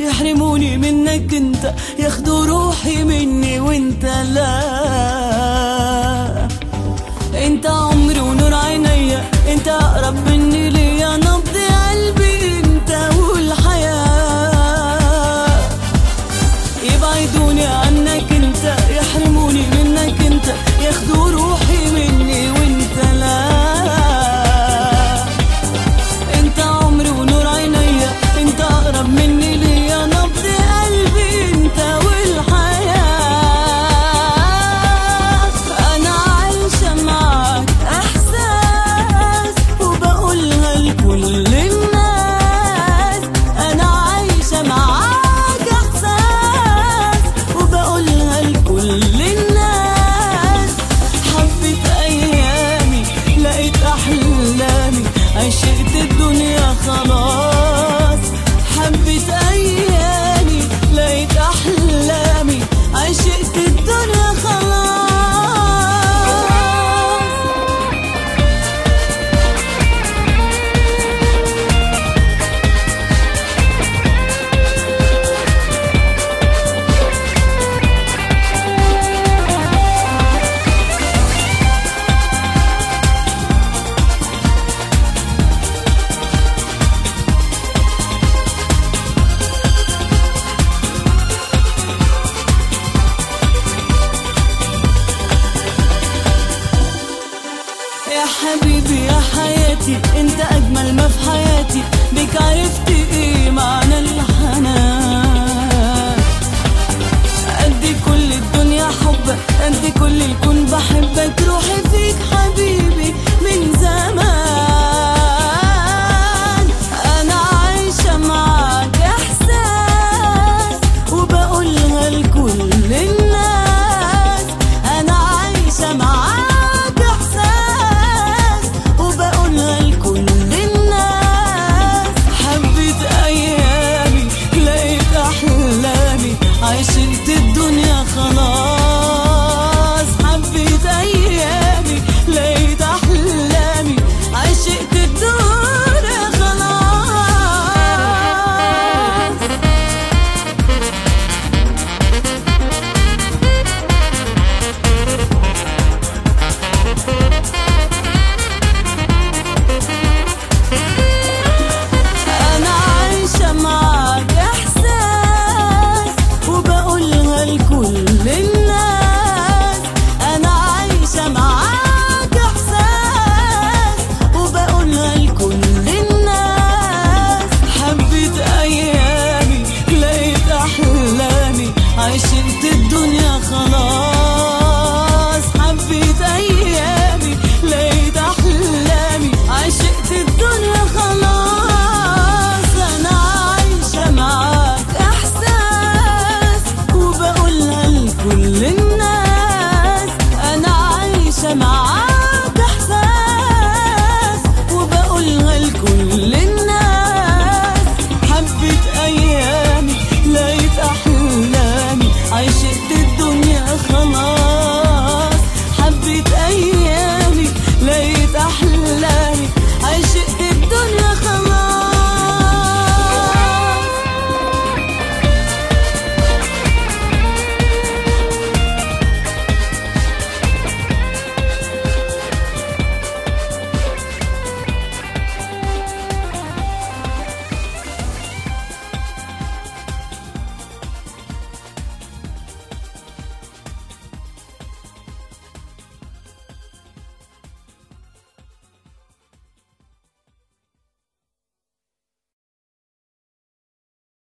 يحرموني منك انت ياخدوا روحي مني وانت لا انت عمري ونور عينيا انت اقرب مني ليا نبض قلبي انت والحياه يبعدوني عنك انت يحرموني منك انت ياخدوا روحي مني وانت لا انت عمري ونور عينيا انت اقرب مني ليا نبض قلبي انت والحياة انا عايشة معاك احساس وبقولها لكل الناس انا عايشة معاك احساس وبقولها لكل الناس حبيت ايامي لقيت احلامي عشقت الدنيا خلاص حبيت ايامي لقيت احلامي عشقت الدنيا خلاص يا حبيبي يا حياتي انت اجمل ما في حياتي بك عرفت ايه معنى الحنان قد كل الدنيا حبك قد كل الكون بحبك روحي فيك حبيبي من زمان انا عايشة معاك احساس وبقولها لكل الناس انا عايشة معاك احساس وبقولها لكل الناس حبيت ايامي لقيت احلامي عشقت الدنيا خلاص حبيت ايامي لقيت احلامي عشقت الدنيا خلاص أنا عايشة معاك إحساس وبقولها لكل الناس أنا عايشة معاك إحساس وبقولها لكل الناس حبيت أيامي لقيت أحلامي عشقت الدنيا خلاص حبيت أيامي لقيت أحلامي عشقت الدنيا خلاص أنا عايشة معاك إحساس وبقولها لكل الناس أنا عايشة معاك إحساس وبقولها لكل الناس حبيت أيامي لقيت أحلامي عشقت الدنيا خلاص حبيت أيامي